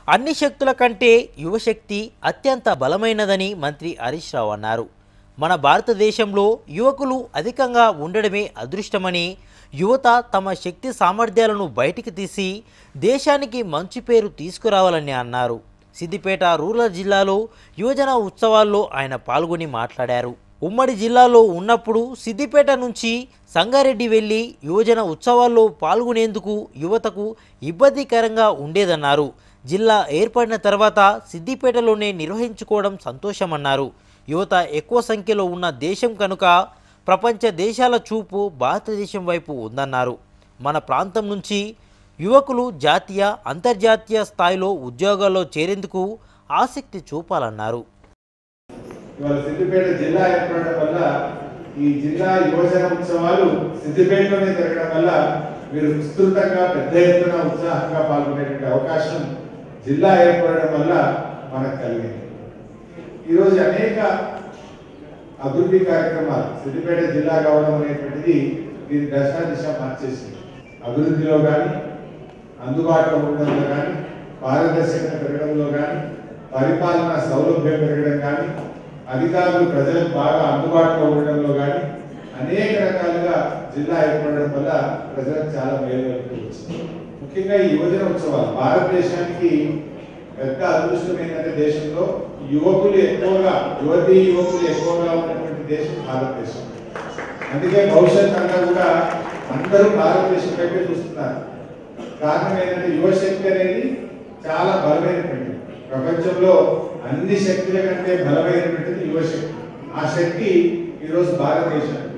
అన్ని శక్తుల కంటే యువశక్తి అత్యంత బలమైనదని మంత్రి హరీష్ రావు అన్నారు మన భారతదేశంలో యువకులు అధికంగా ఉండడమే అదృష్టమని యువత తమ శక్తి సామర్థ్యాలను బయటికి తీసి దేశానికి మంచి పేరు తీసుకురావాలని అన్నారు సిద్దిపేట రూరల్ జిల్లాలో యువజన ఉత్సవాల్లో ఆయన పాల్గొని మాట్లాడారు ఉమ్మడి జిల్లాలో ఉన్నప్పుడు సిద్దిపేట నుంచి సంగారెడ్డి వెళ్ళి యువజన ఉత్సవాల్లో పాల్గొనేందుకు యువతకు ఇబ్బందికరంగా ఉండేదన్నారు జిల్లా ఏర్పడిన తర్వాత సిద్దిపేటలోనే నిర్వహించుకోవడం సంతోషమన్నారు యువత ఎక్కువ సంఖ్యలో ఉన్న దేశం కనుక ప్రపంచ దేశాల చూపు భారతదేశం వైపు ఉందన్నారు మన ప్రాంతం నుంచి యువకులు జాతీయ అంతర్జాతీయ స్థాయిలో ఉద్యోగాల్లో చేరేందుకు ఆసక్తి చూపాలన్నారు ఇవాళ సిద్దిపేట జిల్లా ఏర్పడడం వల్ల ఈ జిల్లా యువజన ఉత్సవాలు సిద్దిపేటలోనే జరగడం వల్ల మీరు విస్తృతంగా పెద్ద ఎత్తున ఉత్సాహంగా పాల్గొనేటువంటి అవకాశం జిల్లా ఏర్పడడం వల్ల మనకు కలిగింది ఈరోజు అనేక అభివృద్ధి కార్యక్రమాలు సిద్దిపేట జిల్లా కావడం అనేటువంటిది దీని దశ దిశ మార్చేసింది అభివృద్ధిలో కానీ అందుబాటులో ఉండడంలో కానీ పారదర్శకత పెరగడంలో కానీ పరిపాలన సౌలభ్యం పెరగడం కానీ అధికారులు ప్రజలకు బాగా అందుబాటులో ఉండడంలో కానీ అనేక రకాలుగా జిల్లా ఏర్పడడం వల్ల ప్రజలకు చాలా మేలు వచ్చింది ముఖ్యంగా ఈ యువజన ఉత్సవాలు భారతదేశానికి పెద్ద అదృష్టం ఏంటంటే దేశంలో యువకులు ఎక్కువగా యువతీ యువకులు ఎక్కువగా ఉన్నటువంటి దేశం భారతదేశం అందుకే భవిష్యత్ అంతా కూడా అందరూ భారతదేశం వైపే చూస్తున్నారు కారణం ఏంటంటే యువశక్తి అనేది చాలా బలమైనటువంటిది ప్రపంచంలో అన్ని శక్తుల కంటే బలమైనటువంటిది యువశక్తి ఆ శక్తి ఈరోజు భారతదేశం